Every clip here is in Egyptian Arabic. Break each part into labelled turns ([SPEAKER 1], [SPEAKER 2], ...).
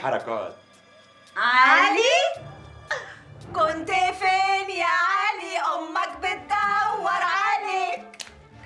[SPEAKER 1] الحركات
[SPEAKER 2] علي كنت فين يا علي امك بتدور عليك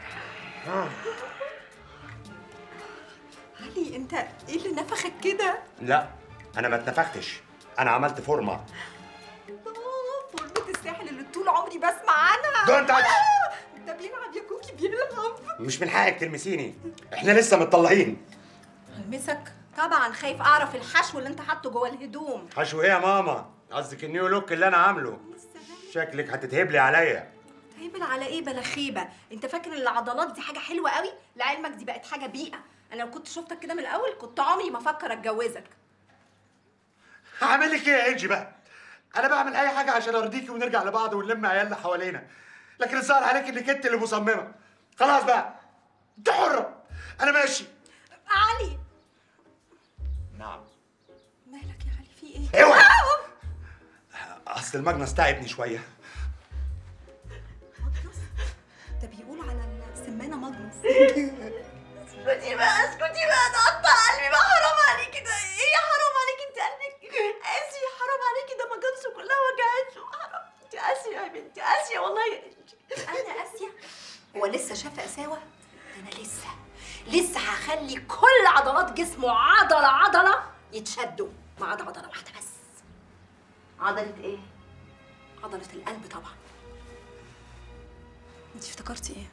[SPEAKER 2] علي انت ايه اللي نفخك كده
[SPEAKER 1] لا انا ما اتنفختش انا عملت فورمه
[SPEAKER 2] آه، فورمة الساحل اللي طول عمري بسمع عنها
[SPEAKER 1] Don't touch.
[SPEAKER 2] آه، ده بيلعب يا كوكي بيلعب
[SPEAKER 1] مش من حقك تلمسيني احنا لسه متطلقين
[SPEAKER 2] هلمسك طبعا خايف اعرف الحشو اللي انت حاطه جوه الهدوم
[SPEAKER 1] حشو ايه يا ماما قصدك النيو لوك اللي انا عامله شكلك هتتهبلي عليا
[SPEAKER 2] هيبل على ايه بلا خيبه انت فاكر ان العضلات دي حاجه حلوه قوي لعلمك دي بقت حاجه بيئه انا لو كنت شفتك كده من الاول كنت عمري ما افكر اتجوزك
[SPEAKER 1] هعمل لك ايه يا انجي بقى انا بعمل اي حاجه عشان ارضيكي ونرجع لبعض ونلم عيالنا حوالينا لكن الظاهر عليك انك انت اللي مصممه خلاص بقى انت حره انا ماشي
[SPEAKER 2] علي
[SPEAKER 1] نعم
[SPEAKER 2] مالك يا علي في ايه
[SPEAKER 1] اوعى اصل المجنس تعبني شويه
[SPEAKER 2] مجنس ده بيقول على السمانه مجنس اسكتي بقى اسكتي بقى ده قطع قلبي بقى حرام عليكي ده ايه حرام عليكي انت قلبك قاسي حرام عليكي ده مجنسه كلها وجعته حرام انت قاسيه يا بنتي قاسيه والله انا قاسيه هو لسه شاف قساوه ده انا لسه لسه هخلي كل عضلات جسمه عضله عضله يتشدوا ما عدا عضله واحده بس عضله ايه عضله القلب طبعا انت افتكرتي ايه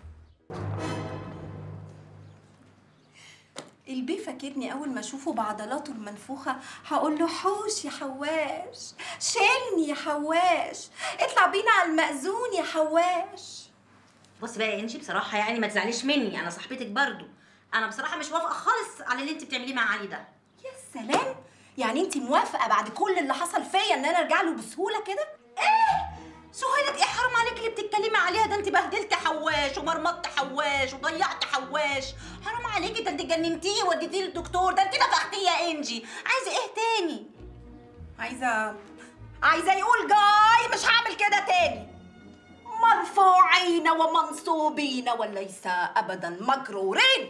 [SPEAKER 2] البيه فاكرني اول ما اشوفه بعضلاته المنفوخه هقول له حوش يا حواش شيلني يا حواش اطلع بينا على المأذون يا حواش
[SPEAKER 3] بصي بقى يا انجي بصراحه يعني ما تزعليش مني انا صاحبتك برضو انا بصراحه مش موافقه خالص على اللي انت بتعمليه مع علي ده
[SPEAKER 2] يا سلام يعني انت موافقه بعد كل اللي حصل فيا ان انا ارجع له بسهوله كده
[SPEAKER 3] ايه سهيلة ايه حرام عليك اللي بتتكلمي عليها ده انت بهدلت حواش ومرمطت حواش وضيعت حواش حرام عليكي ده انت جننتيه ووديتيه للدكتور ده انت نفختيه يا انجي عايزه ايه تاني
[SPEAKER 2] عايزه عايزه يقول جاي مش هعمل كده تاني مرفوعين ومنصوبين وليس ابدا مجرورين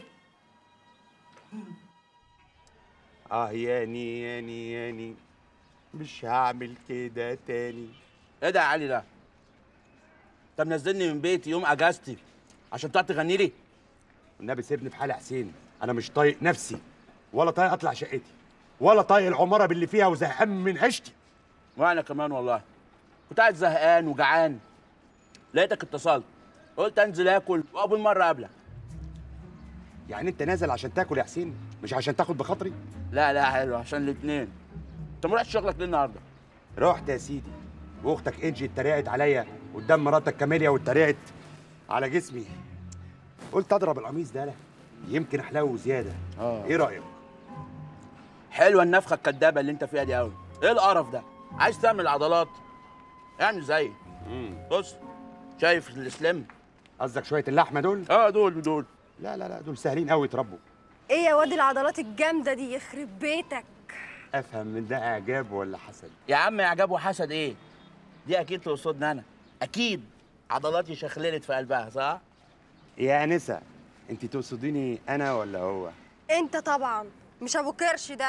[SPEAKER 1] اه ياني ياني ياني مش هعمل كده تاني
[SPEAKER 4] ايه ده يا علي ده؟ انت منزلني من بيتي يوم اجازتي عشان تقعد تغني لي؟
[SPEAKER 1] والنبي سيبني في حالي يا حسين انا مش طايق نفسي ولا طايق اطلع شقتي ولا طايق العماره باللي فيها وزهقان من عيشتي
[SPEAKER 4] وانا كمان والله كنت قاعد زهقان وجعان لقيتك اتصلت قلت انزل اكل واول مره اقابلك
[SPEAKER 1] يعني انت نازل عشان تاكل يا حسين مش عشان تاخد بخاطري
[SPEAKER 4] لا لا حلو عشان الاثنين انت ما رحتش شغلك ليه النهارده؟
[SPEAKER 1] رحت يا سيدي واختك انجي اتريقت عليا قدام مراتك كاميليا واتريقت على جسمي قلت اضرب القميص ده لا يمكن احلو زياده
[SPEAKER 4] اه
[SPEAKER 1] ايه رايك
[SPEAKER 4] حلوه النفخه الكدابه اللي انت فيها دي قوي ايه القرف ده؟ عايز تعمل عضلات اعمل زيي بص شايف الاسلام
[SPEAKER 1] قصدك شويه اللحمه دول
[SPEAKER 4] اه دول دول
[SPEAKER 1] لا لا لا دول سهلين قوي يتربوا
[SPEAKER 5] ايه يا واد العضلات الجامده دي يخرب بيتك
[SPEAKER 1] افهم من ده اعجاب ولا حسد
[SPEAKER 4] يا عم اعجاب وحسد ايه؟ دي اكيد تقصدني انا اكيد عضلاتي شخللت في قلبها صح؟
[SPEAKER 1] يا انسه انت تقصديني انا ولا هو
[SPEAKER 5] انت طبعا مش ابو كرش ده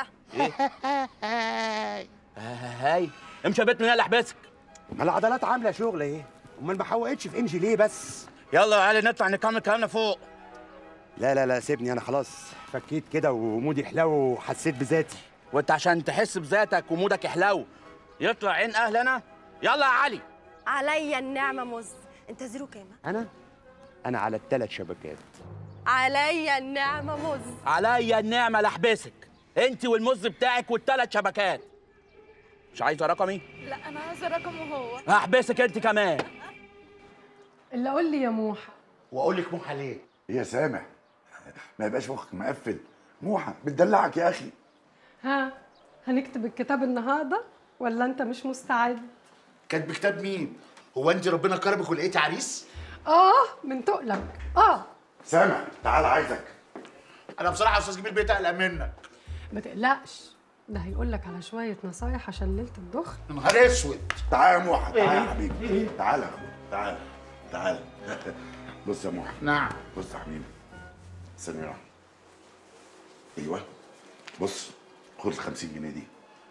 [SPEAKER 4] هاي امشي يا بيت من هنا احبسك
[SPEAKER 1] ما العضلات عامله شغل ايه امال ما حوقتش في انجي ليه بس
[SPEAKER 4] يلا يا علي نطلع نكمل كلامنا فوق
[SPEAKER 1] لا لا لا سيبني انا خلاص فكيت كده ومودي حلو وحسيت بذاتي
[SPEAKER 4] وانت عشان تحس بذاتك ومودك يحلو يطلع عين اهلنا يلا يا علي
[SPEAKER 5] عليا النعمه مز انت زيرو كام
[SPEAKER 1] انا انا على الثلاث شبكات
[SPEAKER 5] عليا النعمه مز
[SPEAKER 4] عليا النعمه لاحبسك انت والمز بتاعك والثلاث شبكات مش عايزه رقمي
[SPEAKER 5] لا انا عايزه رقمه هو
[SPEAKER 4] هحبسك انت كمان
[SPEAKER 6] اللي قول لي يا موحة
[SPEAKER 7] واقول لك موحه ليه؟ يا سامح ما يبقاش مخك مقفل موحه بتدلعك يا اخي
[SPEAKER 6] ها هنكتب الكتاب النهارده ولا انت مش مستعد
[SPEAKER 7] كاتب كتاب مين؟ هو انت ربنا كرمك ولقيتي عريس؟
[SPEAKER 6] اه من تقلك اه
[SPEAKER 7] سامح تعال عايزك انا بصراحه يا استاذ جميل بقيت اقلق منك
[SPEAKER 6] ما تقلقش ده هيقول لك على شويه نصايح عشان ليله الدخن
[SPEAKER 7] يا نهار اسود تعال يا موحه تعال يا حبيبي تعال يا حبيبي تعال تعال بص يا موحه نعم بص يا حبيبي ثانيه واحده ايوه بص خد ال 50 جنيه دي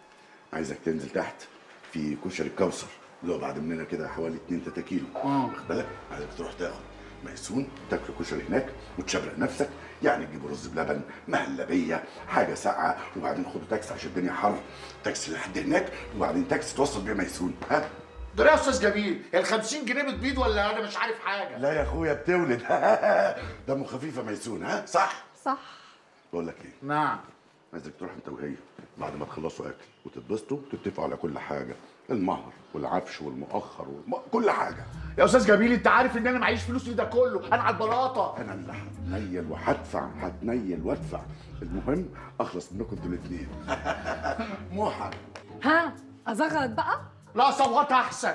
[SPEAKER 7] عايزك تنزل تحت في كشري الكوثر اللي هو بعد مننا كده حوالي 2 3 كيلو واخد بالك عايزك تروح تاخد ميسون تاكل كشري هناك وتشبرق نفسك يعني تجيب رز بلبن مهلبيه حاجه ساقعه وبعدين خدوا تاكسي عشان الدنيا حر تاكسي لحد هناك وبعدين تاكسي توصل بيه ميسون ها
[SPEAKER 8] ده يا استاذ جميل ال 50 جنيه بتبيض ولا انا مش عارف حاجه
[SPEAKER 7] لا يا اخويا بتولد دمه خفيف يا ميسون ها صح
[SPEAKER 6] صح
[SPEAKER 7] بقول لك ايه
[SPEAKER 8] نعم
[SPEAKER 7] عايزك تروح انت وهي بعد ما تخلصوا اكل وتتبسطوا تتفقوا على كل حاجه المهر والعفش والمؤخر والم... كل حاجه
[SPEAKER 8] يا استاذ جميل انت عارف ان انا معيش فلوس لده كله انا على البلاطه
[SPEAKER 7] انا اللي هتنيل وهدفع هتنيل وادفع المهم اخلص منكم انتوا الاثنين موحد
[SPEAKER 6] ها ازغرط بقى
[SPEAKER 8] لا صوتها احسن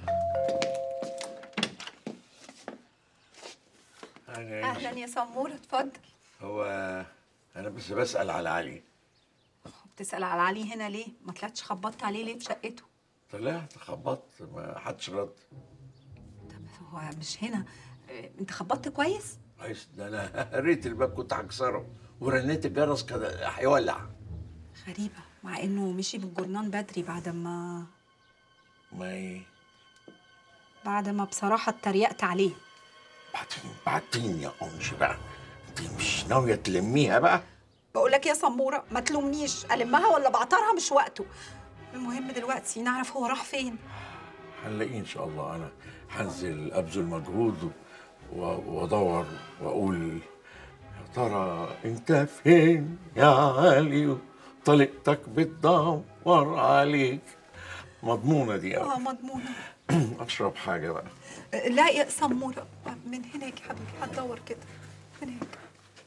[SPEAKER 2] اهلا يا سموره اتفضل
[SPEAKER 9] هو انا بس بسال على علي
[SPEAKER 2] بتسال على علي هنا ليه ما طلعتش خبطت عليه ليه في شقته
[SPEAKER 9] طلعت خبطت ما حدش رد
[SPEAKER 2] طب هو مش هنا آه، انت خبطت كويس
[SPEAKER 9] كويس ده انا قريت الباب كنت هكسره ورنيت الجرس كده هيولع
[SPEAKER 2] غريبه مع انه مشي بالجرنان بدري بعد ما
[SPEAKER 9] ما ايه
[SPEAKER 2] بعد ما بصراحه اتريقت عليه
[SPEAKER 9] بعدين بعدين يا انجي بقى انت مش ناويه تلميها بقى
[SPEAKER 2] بقول لك يا سموره ما تلومنيش المها ولا بعطرها مش وقته المهم دلوقتي نعرف هو راح فين
[SPEAKER 9] هنلاقيه ان شاء الله انا هنزل ابذل مجهود و- وادور واقول يا ترى انت فين يا علي طلقتك بتدور عليك مضمونه دي
[SPEAKER 2] اه
[SPEAKER 9] قوي
[SPEAKER 2] مضمونه
[SPEAKER 9] اشرب حاجه بقى
[SPEAKER 2] آه، لا يا سموره من هناك يا حبيبي هتدور كده هناك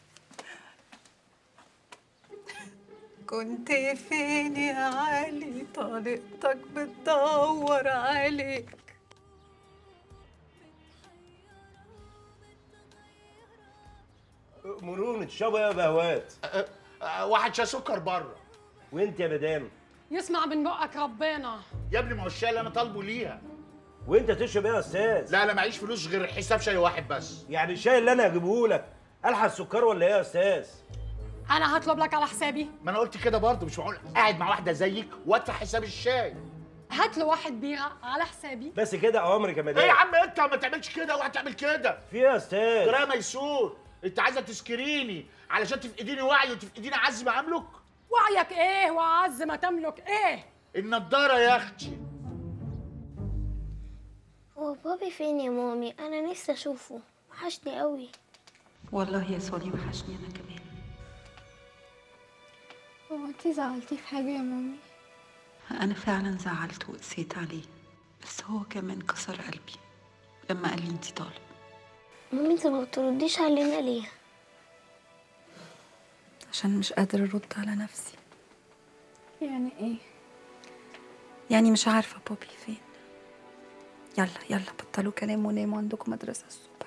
[SPEAKER 2] كنت فين يا علي طريقتك بتدور عليك
[SPEAKER 10] مرونة تشربوا يا بهوات
[SPEAKER 8] أه، أه، واحد شاي سكر بره
[SPEAKER 10] وانت يا مدام
[SPEAKER 6] يسمع من بقك ربنا
[SPEAKER 8] يا ابني ما هو الشاي اللي انا طالبه ليها
[SPEAKER 10] وانت تشرب ايه يا استاذ
[SPEAKER 8] لا انا معيش فلوس غير حساب شاي واحد بس
[SPEAKER 10] يعني الشاي اللي انا هجيبه لك الحق سكر ولا ايه يا استاذ
[SPEAKER 6] انا هطلب لك على حسابي
[SPEAKER 8] ما انا قلت كده برضه مش معقول قاعد مع واحده زيك وادفع حساب الشاي
[SPEAKER 6] هات له واحد بيره على حسابي
[SPEAKER 10] بس كده اوامرك يا
[SPEAKER 8] ايه يا
[SPEAKER 10] مدام
[SPEAKER 8] عم انت ما تعملش كده اوعى تعمل كده
[SPEAKER 10] في ايه يا استاذ
[SPEAKER 8] ترى ميسور انت عايزه تسكريني علشان تفقديني وعي وتفقديني عز ما املك
[SPEAKER 6] وعيك ايه وعز ما تملك ايه
[SPEAKER 8] النضاره يا اختي
[SPEAKER 11] هو بابي فين يا مامي انا نفسي اشوفه وحشني قوي
[SPEAKER 2] والله يا سولي وحشني انا كمان
[SPEAKER 11] هو انتي زعلتي في حاجه يا مامي
[SPEAKER 2] انا فعلا زعلت وقسيت عليه بس هو كمان كسر قلبي لما قال لي انتي طالب
[SPEAKER 11] مامي انت ما بترديش علينا ليه
[SPEAKER 2] عشان مش قادرة أرد على نفسي
[SPEAKER 11] يعني ايه
[SPEAKER 2] يعني مش عارفة بوبي فين يلا يلا بطلوا كلام وناموا عندكم مدرسة الصبح